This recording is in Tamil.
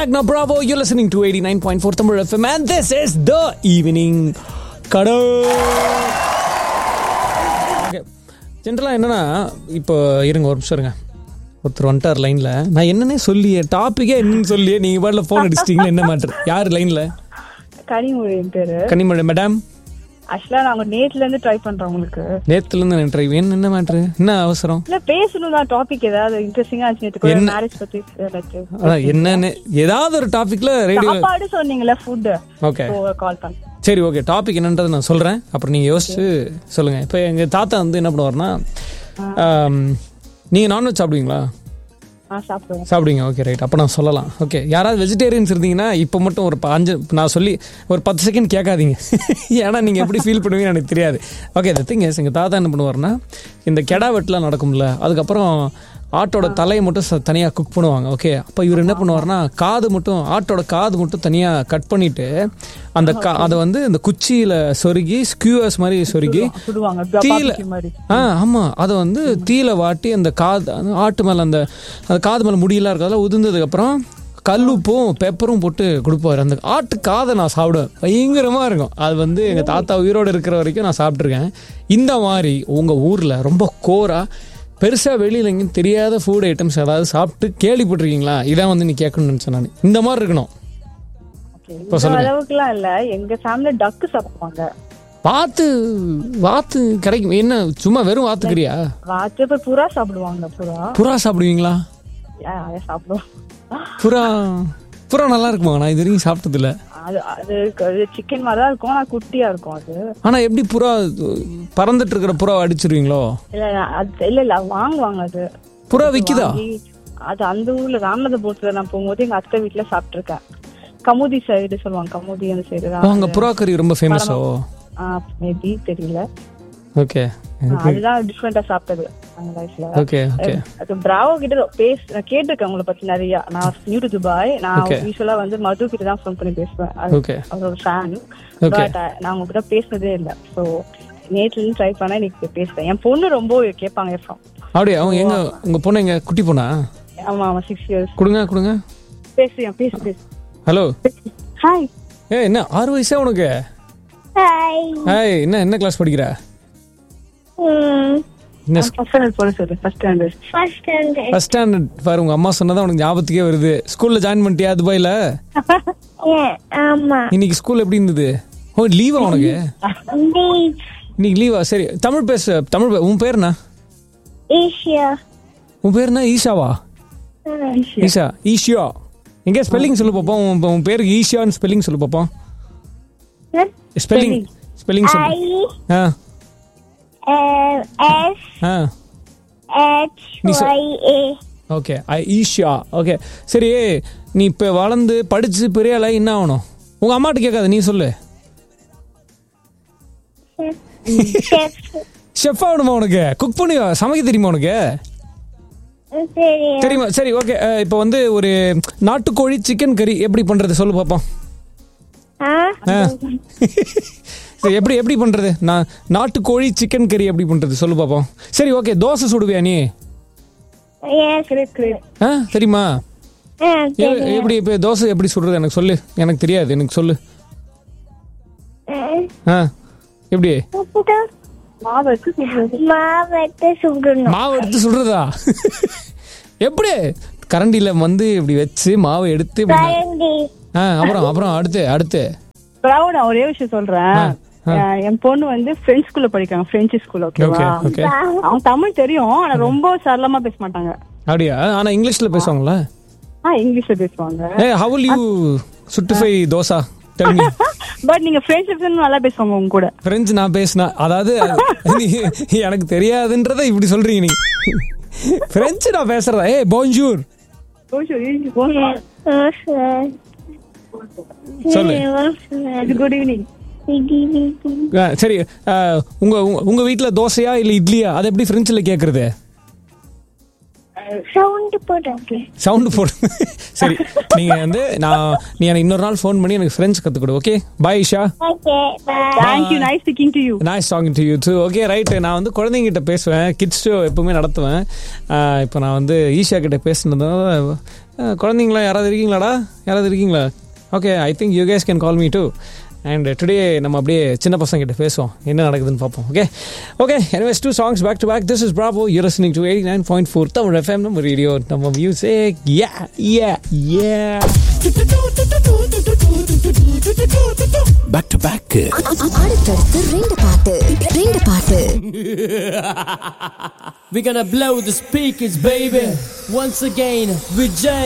Magna Bravo. You're listening to 89.4 Tamil FM, and this is the evening கடை ஓகே ஜென்ரலாக என்னன்னா இப்போ இருங்க ஒரு நிமிஷம் இருங்க ஒருத்தர் வந்துட்டார் லைனில் நான் என்னன்னே சொல்லியே டாப்பிக்கே என்னன்னு சொல்லியே நீங்கள் பாட்டில் ஃபோன் அடிச்சிட்டிங்களா என்ன மேட்ரு யார் லைனில் கனிமொழி என் பேரு கனிமொழி மேடம் ஆக்சுவலா நாங்க நேட்ல இருந்து ட்ரை பண்றோம் உங்களுக்கு நேற்றுலேருந்து நான் ட்ரை என்ன என்ன மேட்ரு என்ன அவசரம் இல்ல பேசணும் தான் டாபிக் ஏதாவது இன்ட்ரெஸ்டிங்கா இருந்துச்சு நேத்து கூட என்ன? மேரேஜ் பத்தி like, அதான் என்னன்னு ஏதாவது ஒரு டாப்பிக்கில் ரேடியோ சாப்பாடு சொன்னீங்கல்ல ஃபுட் ஓகே கால் பண்ணேன் சரி ஓகே டாபிக் என்னன்றது நான் சொல்கிறேன் அப்புறம் நீங்கள் யோசிச்சு சொல்லுங்கள் இப்போ எங்கள் தாத்தா வந்து என்ன பண்ணுவார்னா நீங்கள் நான்வெஜ் சாப்பிடுவீங்களா நான் சாப்பிடுவேன் சாப்பிடுவீங்க ஓகே ரைட் அப்போ நான் சொல்லலாம் ஓகே யாராவது வெஜிடேரியன்ஸ் இருந்தீங்கன்னா இப்போ மட்டும் ஒரு ப- அஞ்சு நான் சொல்லி ஒரு பத்து செகண்ட் கேட்காதீங்க ஏன்னா நீங்கள் எப்படி ஃபீல் பண்ணுவீங்கன்னு எனக்கு தெரியாது ஓகே த திங் எங்கள் தாத்தா என்ன பண்ணுவார்னா இந்த கெடா வெட்டலாம் நடக்கும்ல அதுக்கப்புறம் ஆட்டோட தலையை மட்டும் ச தனியாக குக் பண்ணுவாங்க ஓகே அப்போ இவர் என்ன பண்ணுவார்னா காது மட்டும் ஆட்டோட காது மட்டும் தனியாக கட் பண்ணிட்டு அந்த கா அதை வந்து இந்த குச்சியில் சொருகி ஸ்கியூவர்ஸ் மாதிரி சொருகி சுடுவாங்க தீயில barbecue மாதிரி ஆ ஆமாம் அதை வந்து தீயில வாட்டி அந்த காது அந்த ஆட்டு மேலே அந்த அந்த காது மேலே முடியெல்லாம் இருக்கிறதுல உதிர்ந்ததுக்கப்புறம் கல்லுப்பும் பெப்பரும் போட்டு கொடுப்பாரு அந்த ஆட்டு காதை நான் சாப்பிடுவேன் பயங்கரமாக இருக்கும் அது வந்து எங்கள் தாத்தா உயிரோடு இருக்கிற வரைக்கும் நான் சாப்பிட்ருக்கேன் இந்த மாதிரி உங்கள் ஊரில் ரொம்ப கோராக பெருசாக வெளியில் எங்கேயும் தெரியாத ஃபுட் ஐட்டம்ஸ் ஏதாவது சாப்பிட்டு கேள்விப்பட்டிருக்கீங்களா இதான் வந்து நீ கேட்கணும்னு நினச்சேன் நான் இந்த மாதிரி இருக்கணும் Okay. இப்போ இந்த சொல்லுங்க. அளவுக்குலாம் இல்ல எங்க ஃபேமிலில டக்கு சாப்பிடுவாங்க வாத்து வாத்து கிடைக்கும் என்ன சும்மா வெறும் வாத்துக்கிறியா வாத்து இப்ப புறா சாப்பிடுவாங்க புறா புறா சாப்பிடுவீங்களா Yeah, அதை சாப்பிடுவோம் புறா புறா நல்லா இருக்குமா நான் இது வரைக்கும் சாப்பிட்டதில்ல அது அது சிக்கன் மாதிரி தான் இருக்கும் ஆனா குட்டியா இருக்கும் அது ஆனா எப்படி புறா பறந்துட்டு இருக்கிற புறா அடிச்சிருவீங்களோ இல்ல அது இல்ல இல்ல வாங்குவாங்க அது புறா விக்குதா வாங்கி, அது அந்த ஊர்ல ராமநாதபுரத்துல நான் போகும்போது எங்க அத்தை வீட்டுல சாப்பிட்டிருக்கேன் கமுதி சைடு சொல்லுவாங்க கமுதி அந்த சைடு ஓ, அங்க புறா கறி ரொம்ப ஃபேமஸோ மேபி தெரியல ஓகே ஆ, அதுதான் டிஃப்ரெண்டா சாப்பிட்டது அந்த லைஃப்ல ஓகே ஓகே அது பிராவோ கிட்ட பேச நான் கேட்டிருக்கேன் உங்களை பத்தி நிறைய நான் நியூ டு துபாய் நான் Okay. யூஸ்வலா வந்து மது கிட்ட தான் ஃபோன் பண்ணி பேசுவேன் அது- ஓகே அவரோட ஃபேன் Okay. பட் நான் உங்ககிட்ட பேசுனதே இல்ல சோ நேத்துல இருந்து ட்ரை பண்ண இன்னைக்கு பேசுறேன் என் பொண்ணு ரொம்ப கேட்பாங்க எஃப்எம் அப்படியே அவங்க எங்க உங்க பொண்ணு எங்க குட்டி பொண்ணா ஆமா ஆமா சிக்ஸ் இயர்ஸ் கொடுங்க கொடுங்க பேசுறேன் பேசு பேசு ஹலோ ஹாய் ஏ என்ன ஆறு வயசா உனக்கு ஹாய் ஹாய் என்ன என்ன கிளாஸ் படிக்கிற என்ன ஃபர்ஸ்ட் ஸ்டாண்டர்ட் போட சொல்லு first standard first standard first standard பாரு உங்க அம்மா சொன்னதான் உனக்கு ஞாபகத்துக்கே வருது ஸ்கூல்ல ஜாயின் பண்ணிட்டியா துபாயில ஆமா இன்னைக்கு ஸ்கூல் எப்படி இருந்தது ஓ லீவா உனக்கு லீவ் இன்னைக்கு லீவா சரி தமிழ் பேச தமிழ் பே- உன் பேர் என்ன ஏஷியா உன் பேர் என்ன ஈஷாவா ஈஷா ஈஷியா எங்க ஸ்பெல்லிங் சொல்லு பாப்போம் உன் உன் பேருக்கு ஈஷியான்னு ஸ்பெல்லிங் சொல்லு பாப்போம் ஸ்பெல்லிங் ஸ்பெல்லிங் ஐ சொல்லு ஆ எஸ் ஆ ஹெச் நீ சொ- ஒய் ஏ ஓகே ஐ ஈஷியா ஓகே சரி நீ இப்போ வளர்ந்து படிச்சு பெரிய ஆளா என்ன ஆகணும் உங்க அம்மாட்ட கேட்காத நீ சொல்லு செஃப் ஷெஃப் ஆகணுமா உனக்கு குக் பண்ணி சமைக்க தெரியுமா உனக்கு சரி தெரியுமா சரி ஓகே இப்போ வந்து ஒரு நாட்டுக்கோழி சிக்கன் கறி எப்படி பண்றது சொல்லு பாப்போம் ஆ ஆ. சரி எப்படி எப்படி பண்றது நான் நாட்டுக்கோழி சிக்கன் கறி எப்படி பண்றது சொல்லு பாப்போம் சரி ஓகே தோசை சுடுவியா நீ எஸ் கிரேட் கிரேட் ஆ தெரியுமா ஆ எ- எப்படி இப்போ தோசை எப்படி சுடுறது எனக்கு சொல்லு எனக்கு தெரியாது எனக்கு சொல்லு ஆ எப்படி மாவு வச்சு சுடுறது மாவத்தை சுடணும் மாவு எடுத்து சுடுறதா எப்படி கரண்டியில வந்து இப்படி வச்சு மாவை எடுத்து இப்படி நா- கரண்டி ஆ அப்புறம் அப்புறம் அடுத்து அடுத்து பிராவோ நான் ஒரே விஷயம் சொல்றேன் ஆ. அஹ் என் பொண்ணு வந்து பிரெஞ்சு ஸ்கூல்ல படிக்கிறாங்க பிரெஞ்சு ஸ்கூல் ஓகே ஓகேவா ஓகே அவங்க தமிழ் தெரியும் ஆனா ரொம்ப சரளமா பேச மாட்டாங்க அப்படியா ஆனா இங்கிலீஷ்ல பேசுவாங்களா ஆ இங்கிலீஷ்ல பேசுவாங்க ஏ ஹவு யூ சுட்டுஃபை தோசா டெல் மீ பட் நீங்க பிரெஞ்சு பேசணும் நல்லா பேசுவாங்க உங்க கூட பிரெஞ்சு நான் பேசினா அதாவது நீ- எனக்கு தெரியாதுன்றதை இப்படி சொல்றீங்க நீ பிரெஞ்சு நான் பேசுறதா ஏ போஞ்சூர் சொல்லு குட் ஈவினிங் ஆ, சரி ஆ, உங்க உங்க- உங்க வீட்ல தோசையா இல்ல இட்லியா அது எப்படி பிரெஞ்சுல கேக்குறது சவுண்ட் போடுறது சவுண்ட் போடு சரி நீங்க வந்து நான் நீ எனக்கு இன்னொரு நாள் ஃபோன் பண்ணி எனக்கு ஃப்ரெண்ட்ஸ் கற்றுக் கொடு okay bye Isha okay bye thank you nice speaking to you nice talking to you too okay right நான் வந்து குழந்தைங்கிட்ட பேசுவேன் கிட்ஸ் ஷோ எப்பவுமே நடத்துவேன் ஆஹ் இப்போ நான் வந்து ஈஷா கிட்ட பேசுனதுனால அஹ், குழந்தைங்களா யாராவது இருக்கீங்களாடா யாராவது இருக்கீங்களா okay I think you guys can call me too and today நம்ம அப்படியே சின்ன பசங்க கிட்ட பேசுவோம் என்ன நடக்குதுன்னு பார்ப்போம் okay okay anyways two songs back to back this is Bravo you listening to eighty nine point four Tamil FM நம்ம ரேடியோ நம்ம music yeah yeah yeah back to back அடுத்தடுத்து ரெண்டு பாட்டு ரெண்டு பாட்டு We're gonna blow the speakers, baby. Once again, with Jay.